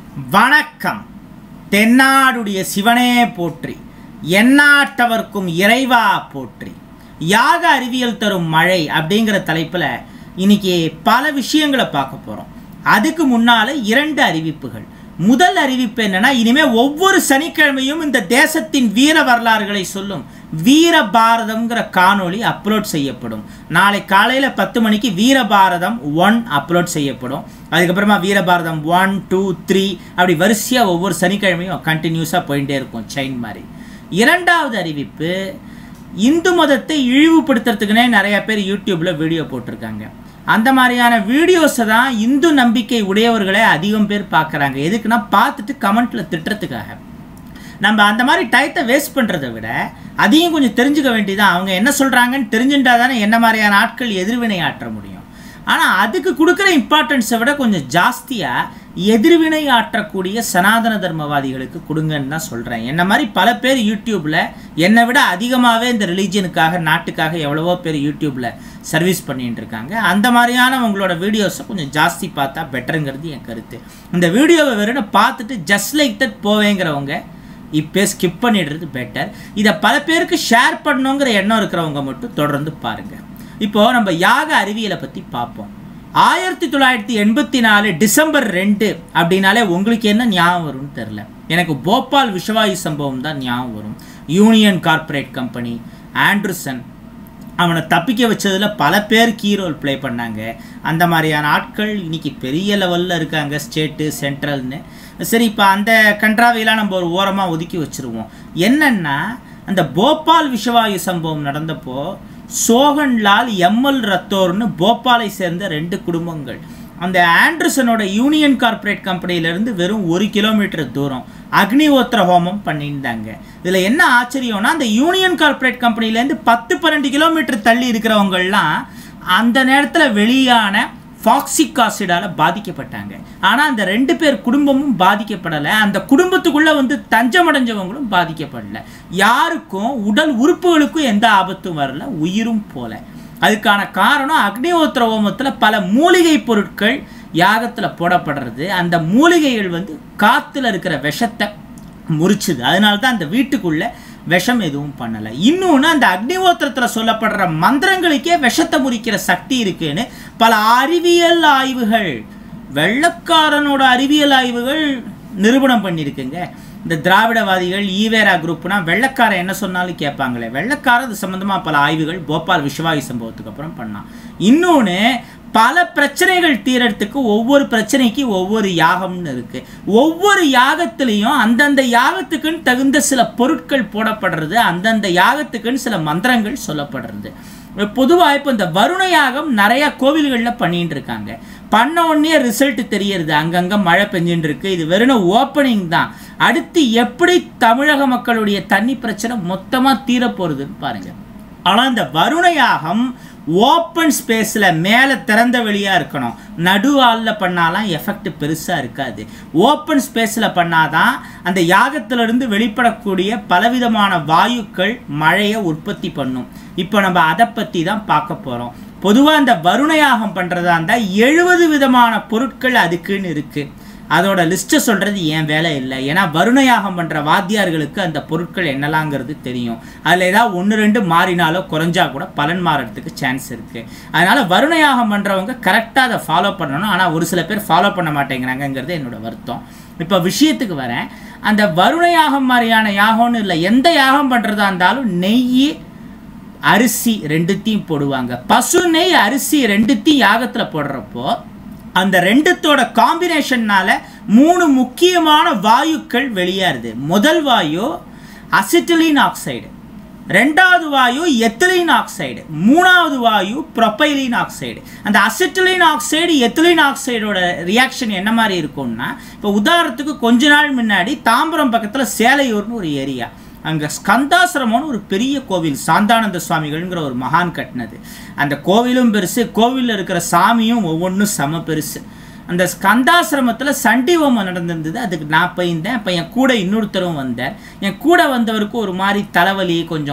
வணக்கம் தென்னாடுடைய சிவனே போற்றி எந்நாட்டவர்க்கும் இறைவா போற்றி யாக அறிவியல் தரும் மழை அப்படிங்கிற தலைப்பில் இன்னைக்கு பல விஷயங்களை பார்க்க போகிறோம் அதுக்கு முன்னால் இரண்டு அறிவிப்புகள் முதல் அறிவிப்பு என்னன்னா இனிமே ஒவ்வொரு சனிக்கிழமையும் இந்த தேசத்தின் வீர வரலாறுகளை சொல்லும் வீர பாரதம்ங்கிற காணொளி அப்லோட் செய்யப்படும் நாளை காலையில் பத்து மணிக்கு வீரபாரதம் ஒன் அப்லோட் செய்யப்படும் அதுக்கப்புறமா வீரபாரதம் ஒன் டூ த்ரீ அப்படி வரிசையாக ஒவ்வொரு சனிக்கிழமையும் கண்டினியூஸாக போயிட்டே இருக்கும் செயின் மாதிரி இரண்டாவது அறிவிப்பு இந்து மதத்தை இழிவுபடுத்துறதுக்குனே நிறைய பேர் யூடியூப்ல வீடியோ போட்டிருக்காங்க அந்த மாதிரியான வீடியோஸை தான் இந்து நம்பிக்கை உடையவர்களே அதிகம் பேர் பார்க்குறாங்க எதுக்குன்னா பார்த்துட்டு கமெண்ட்ல திட்டுறதுக்காக நம்ம அந்த மாதிரி டயத்தை வேஸ்ட் பண்ணுறதை விட அதையும் கொஞ்சம் தெரிஞ்சுக்க வேண்டியதான் அவங்க என்ன சொல்கிறாங்கன்னு தெரிஞ்சுட்டா தானே என்ன மாதிரியான ஆட்கள் எதிர்வினை ஆற்ற முடியும் ஆனால் அதுக்கு கொடுக்குற இம்பார்ட்டன்ஸை விட கொஞ்சம் ஜாஸ்தியாக எதிர்வினை ஆற்றக்கூடிய சனாதன தர்மவாதிகளுக்கு கொடுங்கன்னு தான் சொல்கிறேன் என்ன மாதிரி பல பேர் யூடியூப்பில் என்னை விட அதிகமாகவே இந்த ரிலீஜனுக்காக நாட்டுக்காக எவ்வளவோ பேர் யூடியூப்பில் சர்வீஸ் பண்ணிட்டு இருக்காங்க அந்த மாதிரியான உங்களோட வீடியோஸை கொஞ்சம் ஜாஸ்தி பார்த்தா பெட்டருங்கிறது என் கருத்து இந்த வீடியோவை வெறும் பார்த்துட்டு ஜஸ்ட் லைக் தட் போவேங்கிறவங்க இப்போ ஸ்கிப் பண்ணிடுறது பெட்டர் இதை பல பேருக்கு ஷேர் பண்ணணுங்கிற எண்ணம் இருக்கிறவங்க மட்டும் தொடர்ந்து பாருங்கள் இப்போது நம்ம யாக அறிவியலை பற்றி பார்ப்போம் ஆயிரத்தி தொள்ளாயிரத்தி எண்பத்தி நாலு டிசம்பர் ரெண்டு அப்படின்னாலே உங்களுக்கு என்ன ஞாபகம் வரும்னு தெரில எனக்கு போபால் விஷவாயு சம்பவம் தான் ஞாபகம் வரும் யூனியன் கார்ப்பரேட் கம்பெனி ஆண்ட்ரூசன் அவனை தப்பிக்க வச்சதில் பல பேர் கீ ரோல் ப்ளே பண்ணாங்க அந்த மாதிரியான ஆட்கள் இன்னைக்கு பெரிய லெவலில் இருக்காங்க ஸ்டேட்டு சென்ட்ரல்னு சரி இப்போ அந்த கன்றாவையெல்லாம் நம்ம ஒரு ஓரமாக ஒதுக்கி வச்சுருவோம் என்னென்னா அந்த போபால் விஷவாயு சம்பவம் நடந்தப்போ சோகன்லால் எம்எல் ரத்தோர்னு போபாலை சேர்ந்த ரெண்டு குடும்பங்கள் அந்த ஆண்ட்ரசனோட யூனியன் கார்ப்பரேட் கம்பெனியிலேருந்து வெறும் ஒரு கிலோமீட்டர் தூரம் அக்னிஹோத்திர ஹோமம் பண்ணியிருந்தாங்க இதில் என்ன ஆச்சரியம்னா அந்த யூனியன் கார்ப்பரேட் கம்பெனிலேருந்து பத்து பன்னெண்டு கிலோமீட்டர் தள்ளி இருக்கிறவங்கள்லாம் அந்த நேரத்தில் வெளியான ஃபாக்சிக் ஆசிடால் பாதிக்கப்பட்டாங்க ஆனால் அந்த ரெண்டு பேர் குடும்பமும் பாதிக்கப்படலை அந்த குடும்பத்துக்குள்ளே வந்து தஞ்சமடைஞ்சவங்களும் பாதிக்கப்படலை யாருக்கும் உடல் உறுப்புகளுக்கும் எந்த ஆபத்தும் வரல உயிரும் போல அதுக்கான காரணம் அக்னிஹோத்திர ஹோமத்தில் பல மூலிகை பொருட்கள் யாகத்தில் போடப்படுறது அந்த மூலிகைகள் வந்து காற்றுல இருக்கிற விஷத்தை முறிச்சுது அதனால தான் அந்த வீட்டுக்குள்ளே விஷம் எதுவும் பண்ணலை இன்னொன்று அந்த அக்னிஹோத்திரத்தில் சொல்லப்படுற மந்திரங்களுக்கே விஷத்தை முறிக்கிற சக்தி இருக்குன்னு பல அறிவியல் ஆய்வுகள் வெள்ளக்காரனோட அறிவியல் ஆய்வுகள் நிரூபணம் பண்ணியிருக்குங்க இந்த திராவிடவாதிகள் ஈவேரா குரூப்னா வெள்ளக்காரன் என்ன சொன்னாலும் கேட்பாங்களே வெள்ளக்காரன் அது சம்மந்தமாக பல ஆய்வுகள் போபால் விஷவாயு சம்பவத்துக்கு அப்புறம் பண்ணான் இன்னொன்று பல பிரச்சனைகள் தீரத்துக்கு ஒவ்வொரு பிரச்சனைக்கு ஒவ்வொரு யாகம்னு இருக்கு ஒவ்வொரு யாகத்திலையும் அந்தந்த யாகத்துக்குன்னு தகுந்த சில பொருட்கள் போடப்படுறது அந்தந்த யாகத்துக்குன்னு சில மந்திரங்கள் சொல்லப்படுறது பொதுவாக இப்போ இந்த வருண யாகம் நிறைய கோவில்களில் பண்ணிட்டு இருக்காங்க பண்ண உடனே ரிசல்ட் தெரியறது அங்கங்கே மழை பெஞ்சுட்டு இருக்கு இது வெறும் ஓப்பனிங் தான் அடுத்து எப்படி தமிழக மக்களுடைய தண்ணி பிரச்சனை மொத்தமாக தீரப்போகுதுன்னு பாருங்க ஆனால் இந்த வருண யாகம் ஓப்பன் ஸ்பேஸில் மேலே திறந்த வெளியாக இருக்கணும் நடுவாலில் பண்ணாலாம் எஃபெக்ட் பெருசாக இருக்காது ஓப்பன் ஸ்பேஸில் பண்ணாதான் அந்த யாகத்திலிருந்து வெளிப்படக்கூடிய பலவிதமான வாயுக்கள் மழையை உற்பத்தி பண்ணும் இப்போ நம்ம அதை பற்றி தான் பார்க்க போகிறோம் பொதுவாக அந்த வருண யாகம் பண்ணுறதா இருந்தால் எழுபது விதமான பொருட்கள் அதுக்குன்னு இருக்குது அதோட லிஸ்ட்டை சொல்கிறது என் வேலை இல்லை ஏன்னா வருணயாகம் பண்ணுற வாத்தியார்களுக்கு அந்த பொருட்கள் என்னலாங்கிறது தெரியும் அதில் ஏதாவது ஒன்று ரெண்டு மாறினாலோ குறைஞ்சா கூட பலன் மாறதுக்கு சான்ஸ் இருக்குது அதனால் வருணயாகம் பண்ணுறவங்க கரெக்டாக அதை ஃபாலோ பண்ணணும் ஆனால் ஒரு சில பேர் ஃபாலோ பண்ண மாட்டேங்கிறாங்கங்கிறது என்னோட வருத்தம் இப்போ விஷயத்துக்கு வரேன் அந்த வருண யாகம் மாதிரியான யாகம்னு இல்லை எந்த யாகம் பண்ணுறதா இருந்தாலும் நெய் அரிசி ரெண்டுத்தையும் போடுவாங்க பசு நெய் அரிசி ரெண்டுத்தையும் யாகத்தில் போடுறப்போ அந்த ரெண்டுத்தோட காம்பினேஷன்னால மூணு முக்கியமான வாயுக்கள் வெளியாருது முதல் வாயு அசிட்டிலின் ஆக்சைடு ரெண்டாவது வாயு எத்திலின் ஆக்சைடு மூணாவது வாயு ப்ரொப்பைலின் ஆக்சைடு அந்த அசிட்டிலின் ஆக்சைடு எத்திலின் ஆக்சைடோட ரியாக்ஷன் என்ன மாதிரி இருக்கும்னா இப்போ உதாரணத்துக்கு கொஞ்ச நாள் முன்னாடி தாம்பரம் பக்கத்தில் சேலையூர்னு ஒரு ஏரியா அங்கே ஸ்கந்தாசிரமம்னு ஒரு பெரிய கோவில் சாந்தானந்த சுவாமிகள்ங்கிற ஒரு மகான் கட்டினது அந்த கோவிலும் பெருசு கோவிலில் இருக்கிற சாமியும் ஒவ்வொன்றும் செம பெருசு அந்த ஸ்கந்தாசிரமத்தில் சண்டி ஹோமம் நடந்திருந்தது அதுக்கு நான் போயிருந்தேன் அப்போ என் கூட இன்னொருத்தரும் வந்தார் என் கூட வந்தவருக்கு ஒரு மாதிரி தலைவலி கொஞ்சம்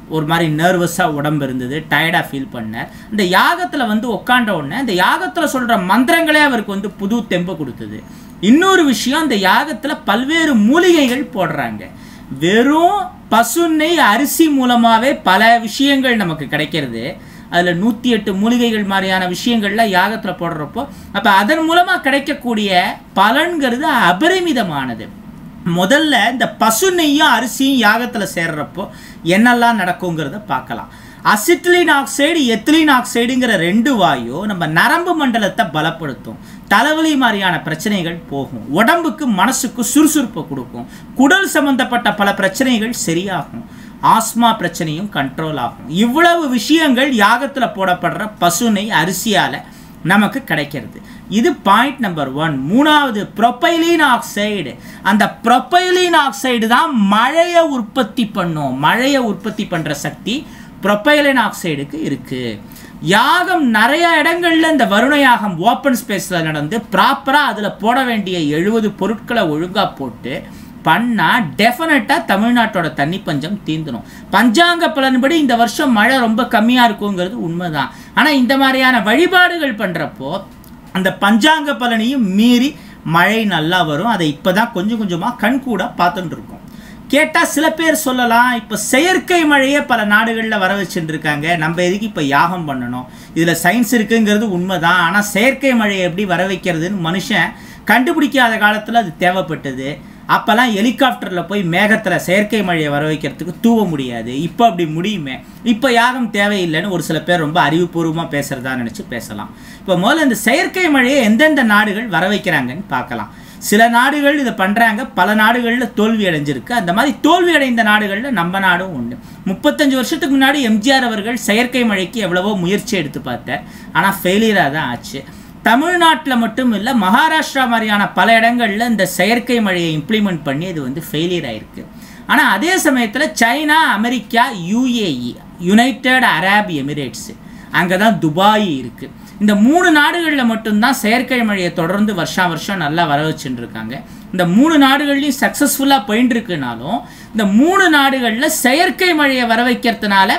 ஒரு மாதிரி நர்வஸாக உடம்பு இருந்தது டயர்டாக ஃபீல் பண்ணார் இந்த யாகத்தில் வந்து உட்காண்ட உடனே இந்த யாகத்தில் சொல்கிற மந்திரங்களே அவருக்கு வந்து புது தெம்பு கொடுத்தது இன்னொரு விஷயம் இந்த யாகத்தில் பல்வேறு மூலிகைகள் போடுறாங்க வெறும் பசுனை அரிசி மூலமாகவே பல விஷயங்கள் நமக்கு கிடைக்கிறது அதில் நூற்றி எட்டு மூலிகைகள் மாதிரியான விஷயங்கள்லாம் யாகத்தில் போடுறப்போ அப்போ அதன் மூலமாக கிடைக்கக்கூடிய பலன்கிறது அபரிமிதமானது முதல்ல இந்த பசு நெய்யும் அரிசியும் யாகத்தில் சேர்றப்போ என்னெல்லாம் நடக்குங்கிறத பார்க்கலாம் அசிட்டிலின் ஆக்சைடு எத்திலின் ஆக்சைடுங்கிற ரெண்டு வாயு நம்ம நரம்பு மண்டலத்தை பலப்படுத்தும் தலைவலி மாதிரியான பிரச்சனைகள் போகும் உடம்புக்கு மனசுக்கு சுறுசுறுப்பை கொடுக்கும் குடல் சம்பந்தப்பட்ட பல பிரச்சனைகள் சரியாகும் ஆஸ்மா பிரச்சனையும் கண்ட்ரோல் ஆகும் இவ்வளவு விஷயங்கள் யாகத்தில் போடப்படுற பசுனை அரிசியால் நமக்கு கிடைக்கிறது இது பாயிண்ட் நம்பர் ஒன் மூணாவது ப்ரொப்பைலின் ஆக்சைடு அந்த ப்ரொப்பைலின் ஆக்சைடு தான் மழையை உற்பத்தி பண்ணும் மழையை உற்பத்தி பண்ணுற சக்தி ப்ரொப்பைலின் ஆக்சைடுக்கு இருக்குது யாகம் நிறைய இடங்கள்ல இந்த வருண யாகம் ஓப்பன் ஸ்பேஸில் நடந்து ப்ராப்பராக அதில் போட வேண்டிய எழுபது பொருட்களை ஒழுங்காக போட்டு பண்ணால் டெஃபினட்டாக தமிழ்நாட்டோட தண்ணி பஞ்சம் தீந்துடும் பஞ்சாங்க பலன்படி இந்த வருஷம் மழை ரொம்ப கம்மியாக இருக்குங்கிறது உண்மைதான் ஆனால் இந்த மாதிரியான வழிபாடுகள் பண்ணுறப்போ அந்த பஞ்சாங்க பலனையும் மீறி மழை நல்லா வரும் அதை இப்போ தான் கொஞ்சம் கொஞ்சமாக கண்கூட பார்த்துட்டு இருக்கோம் கேட்டால் சில பேர் சொல்லலாம் இப்போ செயற்கை மழையே பல நாடுகளில் வர வச்சுட்டு இருக்காங்க நம்ம எதுக்கு இப்போ யாகம் பண்ணணும் இதில் சயின்ஸ் இருக்குங்கிறது உண்மைதான் ஆனால் செயற்கை மழையை எப்படி வர வைக்கிறதுன்னு மனுஷன் கண்டுபிடிக்காத காலத்தில் அது தேவைப்பட்டது அப்போல்லாம் ஹெலிகாப்டரில் போய் மேகத்தில் செயற்கை மழையை வர வைக்கிறதுக்கு தூவ முடியாது இப்போ அப்படி முடியுமே இப்போ யாகம் தேவையில்லைன்னு ஒரு சில பேர் ரொம்ப அறிவுபூர்வமாக பேசுகிறதா நினச்சி பேசலாம் இப்போ முதல்ல இந்த செயற்கை மழையை எந்தெந்த நாடுகள் வர வைக்கிறாங்கன்னு பார்க்கலாம் சில நாடுகள் இதை பண்ணுறாங்க பல நாடுகளில் தோல்வி அடைஞ்சிருக்கு அந்த மாதிரி தோல்வி அடைந்த நாடுகளில் நம்ம நாடும் உண்டு முப்பத்தஞ்சு வருஷத்துக்கு முன்னாடி எம்ஜிஆர் அவர்கள் செயற்கை மழைக்கு எவ்வளவோ முயற்சி எடுத்து பார்த்தார் ஆனால் ஃபெயிலியராக தான் ஆச்சு தமிழ்நாட்டில் மட்டும் இல்லை மகாராஷ்டிரா மாதிரியான பல இடங்களில் இந்த செயற்கை மழையை இம்ப்ளிமெண்ட் பண்ணி இது வந்து ஃபெயிலியர் ஆயிருக்கு ஆனால் அதே சமயத்தில் China America UAE United Arab Emirates அங்கே தான் துபாய் இருக்குது இந்த மூணு நாடுகளில் மட்டும்தான் செயற்கை மழையை தொடர்ந்து வருஷா வருஷம் நல்லா வர வச்சுட்டு இருக்காங்க இந்த மூணு நாடுகள்லையும் சக்ஸஸ்ஃபுல்லாக போயின்னு இருக்குனாலும் இந்த மூணு நாடுகளில் செயற்கை மழையை வர வைக்கிறதுனால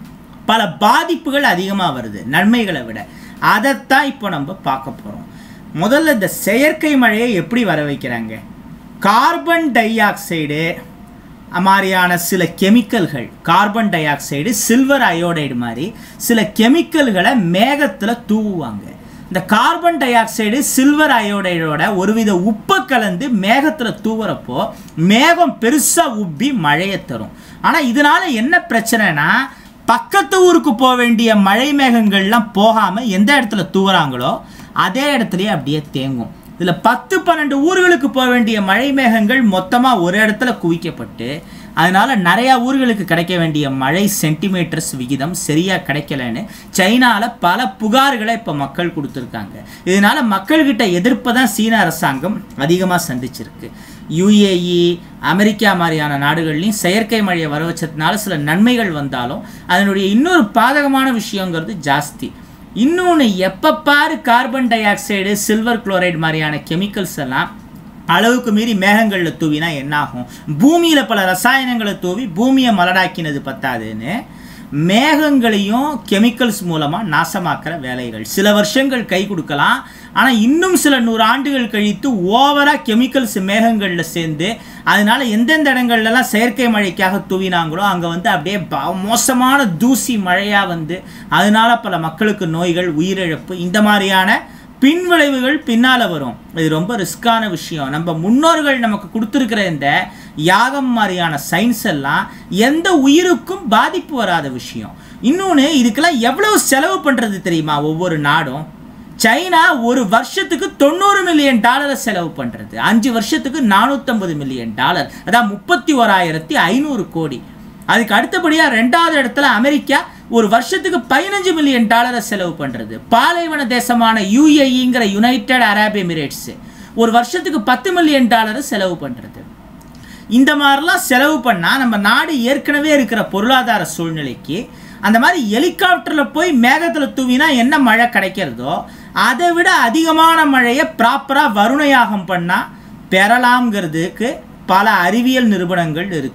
பல பாதிப்புகள் அதிகமாக வருது நன்மைகளை விட அதைத்தான் இப்போ நம்ம பார்க்க போகிறோம் முதல்ல இந்த செயற்கை மழையை எப்படி வர வைக்கிறாங்க கார்பன் டை ஆக்சைடு மாதிரியான சில கெமிக்கல்கள் carbon dioxide silver iodide மாதிரி சில கெமிக்கல்களை மேகத்தில் தூவுவாங்க இந்த கார்பன் டை ஆக்சைடு சில்வர் அயோடைடோட ஒருவித உப்பை கலந்து மேகத்தில் தூவுறப்போ மேகம் பெருசாக உப்பி மழையை தரும் ஆனால் இதனால என்ன பிரச்சனைனா பக்கத்து ஊருக்கு போக வேண்டிய மழை மேகங்கள்லாம் போகாமல் எந்த இடத்துல தூவுறாங்களோ அதே இடத்துலயே அப்படியே தேங்கும் இதில் பத்து பன்னெண்டு ஊர்களுக்கு போக வேண்டிய மழை மேகங்கள் மொத்தமாக ஒரு இடத்துல குவிக்கப்பட்டு அதனால நிறையா ஊர்களுக்கு கிடைக்க வேண்டிய மழை சென்டிமீட்டர்ஸ் விகிதம் சரியாக கிடைக்கலன்னு சைனாவில் பல புகார்களை இப்போ மக்கள் கொடுத்துருக்காங்க இதனால மக்கள்கிட்ட எதிர்ப்பை தான் சீன அரசாங்கம் அதிகமாக சந்திச்சிருக்கு யுஏஇ அமெரிக்கா மாதிரியான நாடுகள்லையும் செயற்கை மழையை வர வச்சதுனால சில நன்மைகள் வந்தாலும் அதனுடைய இன்னொரு பாதகமான விஷயங்கிறது ஜாஸ்தி இன்னொன்று எப்போ பாரு carbon dioxide silver chloride மாதிரியான கெமிக்கல்ஸ் எல்லாம் அளவுக்கு மீறி மேகங்களில் தூவினா என்னாகும் பூமியில் பல ரசாயனங்களை தூவி பூமியை மலடாக்கினது பத்தாதுன்னு மேகங்களையும் கெமிக்கல்ஸ் மூலமாக நாசமாக்குற வேலைகள் சில வருஷங்கள் கை கொடுக்கலாம் ஆனால் இன்னும் சில நூறு ஆண்டுகள் கழித்து ஓவராக கெமிக்கல்ஸ் மேகங்களில் சேர்ந்து அதனால எந்தெந்த இடங்கள்லாம் செயற்கை மழைக்காக தூவினாங்களோ அங்கே வந்து அப்படியே ப- மோசமான தூசி மழையாக வந்து அதனால பல மக்களுக்கு நோய்கள் உயிரிழப்பு இந்த மாதிரியான பின்விளைவுகள் பின்னால் வரும் இது ரொம்ப ரிஸ்கான விஷயம் நம்ம முன்னோர்கள் நமக்கு கொடுத்துருக்கிற இந்த யாகம் மாதிரியான சயின்ஸ் எல்லாம் எந்த உயிருக்கும் பாதிப்பு வராத விஷயம் இன்னொன்று இதுக்கெல்லாம் எவ்வளவு செலவு பண்ணுறது தெரியுமா ஒவ்வொரு நாடும் சைனா ஒரு வருஷத்துக்கு தொண்ணூறு மில்லியன் டாலரை செலவு பண்ணுறது அஞ்சு வருஷத்துக்கு நானூற்றம்பது மில்லியன் டாலர் அதான் முப்பத்தி ஓராயிரத்தி ஐநூறு கோடி அதுக்கு அடுத்தபடியாக ரெண்டாவது இடத்துல அமெரிக்கா ஒரு வருஷத்துக்கு பதினஞ்சு மில்லியன் டாலரை செலவு பண்ணுறது பாலைவன தேசமான யுஏஇங்கிற யுனைடெட் அரேப் எமிரேட்ஸ் ஒரு வருஷத்துக்கு பத்து மில்லியன் டாலரை செலவு பண்ணுறது இந்த மாதிரிலாம் செலவு பண்ணால் நம்ம நாடு ஏற்கனவே இருக்கிற பொருளாதார சூழ்நிலைக்கு அந்த மாதிரி ஹெலிகாப்டரில் போய் மேகத்தில் தூவினா என்ன மழை கிடைக்கிறதோ அதை விட அதிகமான மழையை ப்ராப்பராக வருணயாகம் பண்ணால் பெறலாம்ங்கிறதுக்கு பல அறிவியல் நிறுவனங்கள் இருக்குது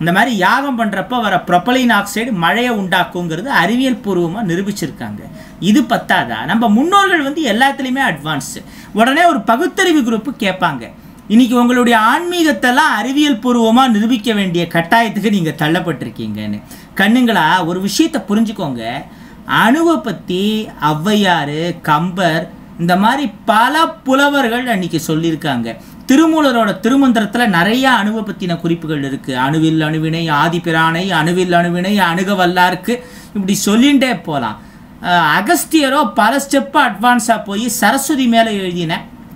இந்த மாதிரி யாகம் பண்ணுறப்ப வர ப்ரொப்பலின் ஆக்சைடு மழையை உண்டாக்குங்கிறது அறிவியல் பூர்வமாக நிரூபிச்சிருக்காங்க இது பத்தாதா நம்ம முன்னோர்கள் வந்து எல்லாத்துலேயுமே அட்வான்ஸு உடனே ஒரு பகுத்தறிவு குரூப்பு கேட்பாங்க இன்னைக்கு உங்களுடைய ஆன்மீகத்தெல்லாம் அறிவியல் பூர்வமாக நிரூபிக்க வேண்டிய கட்டாயத்துக்கு நீங்கள் தள்ளப்பட்டிருக்கீங்கன்னு கண்ணுங்களா ஒரு விஷயத்தை புரிஞ்சுக்கோங்க அணுவை பற்றி ஔவையார் கம்பர் இந்த மாதிரி பல புலவர்கள் அன்னைக்கு சொல்லியிருக்காங்க திருமூலரோட திருமந்திரத்தில் நிறைய அணுவை பற்றின குறிப்புகள் இருக்குது அணுவில் அணுவினை ஆதிபிரானை அணுவில் அணுவினை அணுக வல்லாருக்கு இப்படி சொல்லிகிட்டே போகலாம் அகஸ்தியரோ பல ஸ்டெப்பு அட்வான்ஸாக போய் சரஸ்வதி மேலே எழுதின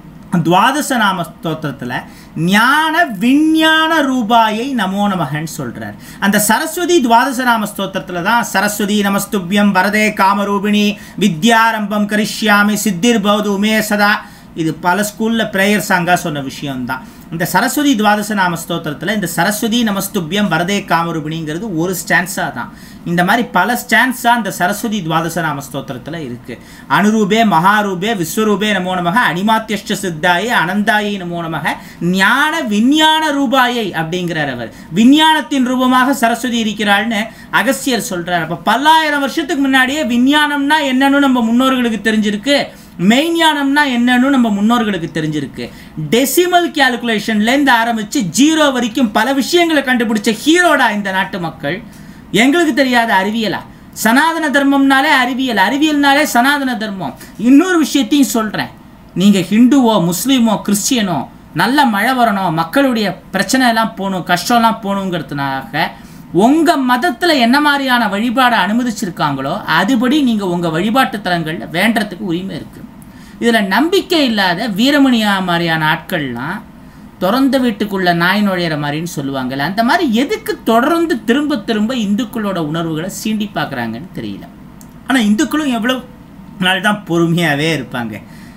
துவாதச நாம ஸ்தோத்திரத்தில் ஞான விஞ்ஞான ரூபாயை நமோ நமகன்னு சொல்கிறார் அந்த சரஸ்வதி துவாதச நாம ஸ்தோத்திரத்தில் தான் சரஸ்வதி நமஸ்துபியம் வரதே காமரூபிணி வித்யாரம்பம் கரிஷ்யாமி சித்திர் பவது உமே சதா இது பல ஸ்கூலில் ப்ரேயர் சாங்காக சொன்ன விஷயம்தான் இந்த சரஸ்வதி துவாதச நாம ஸ்தோத்திரத்தில் இந்த சரஸ்வதி நமஸ்துபியம் வரதே காமரூபிணிங்கிறது ஒரு ஸ்டான்ஸாக தான் இந்த மாதிரி பல ஸ்டான்ஸாக இந்த சரஸ்வதி துவாதச நாம ஸ்தோத்திரத்தில் இருக்குது அனுரூபே மகாரூபே விஸ்வரூபே நமோ நமக அனிமாத்தியஷ்ட சித்தாயே அனந்தாயி நமோ நமக ஞான விஞ்ஞான ரூபாயை அப்படிங்கிறார் அவர் விஞ்ஞானத்தின் ரூபமாக சரஸ்வதி இருக்கிறாள்னு அகஸ்தியர் சொல்கிறார் அப்போ பல்லாயிரம் வருஷத்துக்கு முன்னாடியே விஞ்ஞானம்னா என்னன்னு நம்ம முன்னோர்களுக்கு தெரிஞ்சிருக்கு மெய்ஞானம்னா என்னன்னு நம்ம முன்னோர்களுக்கு தெரிஞ்சிருக்கு டெசிமல் கேல்குலேஷன்லேருந்து ஆரம்பித்து ஜீரோ வரைக்கும் பல விஷயங்களை கண்டுபிடிச்ச ஹீரோடா இந்த நாட்டு மக்கள் எங்களுக்கு தெரியாத அறிவியலா சனாதன தர்மம்னாலே அறிவியல் அறிவியல்னாலே சனாதன தர்மம் இன்னொரு விஷயத்தையும் சொல்கிறேன் நீங்கள் ஹிந்துவோ முஸ்லீமோ கிறிஸ்டியனோ நல்ல மழை வரணும் மக்களுடைய பிரச்சனை எல்லாம் போகணும் கஷ்டம்லாம் போகணுங்கிறதுனாக உங்கள் மதத்தில் என்ன மாதிரியான வழிபாடை அனுமதிச்சிருக்காங்களோ அதுபடி நீங்கள் உங்கள் வழிபாட்டு தலங்களில் வேண்டறதுக்கு உரிமை இருக்குது இதில் நம்பிக்கை இல்லாத வீரமணியா மாதிரியான ஆட்கள்லாம் திறந்த வீட்டுக்குள்ள நாய் நுழையிற மாதிரின்னு சொல்லுவாங்கல்ல அந்த மாதிரி எதுக்கு தொடர்ந்து திரும்ப திரும்ப இந்துக்களோட உணர்வுகளை சீண்டி பார்க்குறாங்கன்னு தெரியல ஆனால் இந்துக்களும் எவ்வளோ நாள் தான் பொறுமையாகவே இருப்பாங்க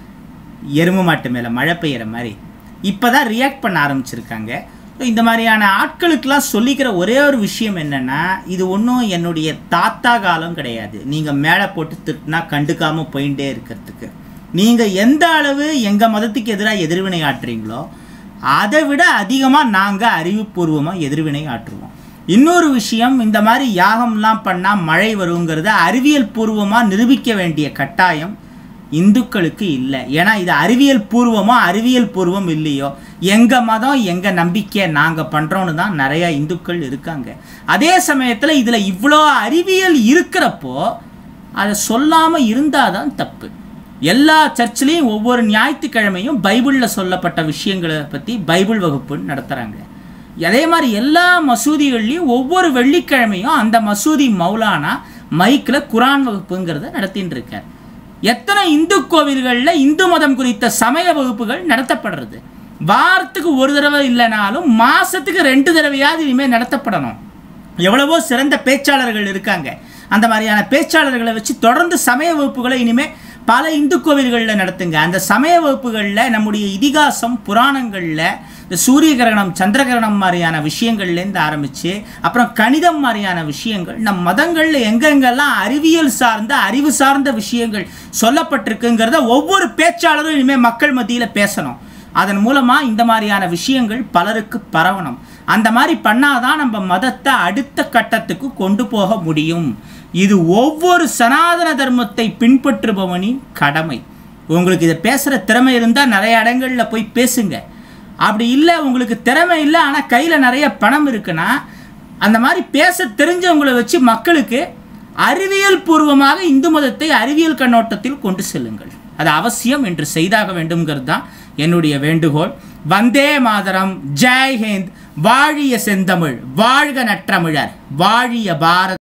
எருமை மாட்டு மேலே மழை பெய்கிற மாதிரி இப்போ தான் ரியாக்ட் பண்ண ஆரம்பிச்சிருக்காங்க ஸோ இந்த மாதிரியான ஆட்களுக்கெல்லாம் சொல்லிக்கிற ஒரே ஒரு விஷயம் என்னென்னா இது ஒன்றும் என்னுடைய தாத்தா காலம் கிடையாது நீங்கள் மேலே போட்டு திட்டினா கண்டுக்காமல் போயிட்டே இருக்கிறதுக்கு நீங்கள் எந்த அளவு எங்கள் மதத்துக்கு எதிராக எதிர்வினை ஆற்றுறீங்களோ அதை விட அதிகமாக நாங்கள் அறிவுபூர்வமாக எதிர்வினை ஆற்றுவோம் இன்னொரு விஷயம் இந்த மாதிரி யாகம்லாம் பண்ணால் மழை வருங்கிறத அறிவியல் பூர்வமாக நிரூபிக்க வேண்டிய கட்டாயம் இந்துக்களுக்கு இல்லை ஏன்னா இது அறிவியல் பூர்வமோ அறிவியல் பூர்வம் இல்லையோ எங்கள் மதம் எங்கள் நம்பிக்கை நாங்கள் பண்ணுறோன்னு தான் நிறையா இந்துக்கள் இருக்காங்க அதே சமயத்தில் இதில் இவ்வளோ அறிவியல் இருக்கிறப்போ அதை சொல்லாமல் இருந்தால் தான் தப்பு எல்லா சர்ச்சிலையும் ஒவ்வொரு ஞாயிற்றுக்கிழமையும் பைபிளில் சொல்லப்பட்ட விஷயங்களை பற்றி பைபிள் வகுப்புன்னு நடத்துகிறாங்க அதே மாதிரி எல்லா மசூதிகள்லையும் ஒவ்வொரு வெள்ளிக்கிழமையும் அந்த மசூதி மௌலானா மைக்கில் குரான் வகுப்புங்கிறத நடத்தின்னு இருக்கார் எத்தனை இந்து கோவில்களில் இந்து மதம் குறித்த சமய வகுப்புகள் நடத்தப்படுறது வாரத்துக்கு ஒரு தடவை இல்லைனாலும் மாதத்துக்கு ரெண்டு தடவையாவது இனிமேல் நடத்தப்படணும் எவ்வளவோ சிறந்த பேச்சாளர்கள் இருக்காங்க அந்த மாதிரியான பேச்சாளர்களை வச்சு தொடர்ந்து சமய வகுப்புகளை இனிமேல் பல இந்து கோவில்களில் நடத்துங்க அந்த சமய வகுப்புகளில் நம்முடைய இதிகாசம் புராணங்களில் இந்த சூரிய கிரகணம் சந்திர கிரகணம் மாதிரியான விஷயங்கள்லேருந்து ஆரம்பித்து அப்புறம் கணிதம் மாதிரியான விஷயங்கள் நம் மதங்களில் எங்கெங்கெல்லாம் அறிவியல் சார்ந்த அறிவு சார்ந்த விஷயங்கள் சொல்லப்பட்டிருக்குங்கிறத ஒவ்வொரு பேச்சாளரும் இனிமேல் மக்கள் மத்தியில் பேசணும் அதன் மூலமாக இந்த மாதிரியான விஷயங்கள் பலருக்கு பரவணும் அந்த மாதிரி பண்ணாதான் நம்ம மதத்தை அடுத்த கட்டத்துக்கு கொண்டு போக முடியும் இது ஒவ்வொரு சனாதன தர்மத்தை பின்பற்றுபவனின் கடமை உங்களுக்கு இதை பேசுகிற திறமை இருந்தால் நிறைய இடங்களில் போய் பேசுங்க அப்படி இல்லை உங்களுக்கு திறமை இல்லை ஆனால் கையில் நிறைய பணம் இருக்குன்னா அந்த மாதிரி பேச தெரிஞ்சவங்களை வச்சு மக்களுக்கு அறிவியல் பூர்வமாக இந்து மதத்தை அறிவியல் கண்ணோட்டத்தில் கொண்டு செல்லுங்கள் அது அவசியம் என்று செய்தாக வேண்டும்ங்கிறது தான் என்னுடைய வேண்டுகோள் வந்தே மாதரம் ஜெய் ஹிந்த் வாழிய செந்தமிழ் வாழ்க நற்றமிழர் வாழிய பாரத்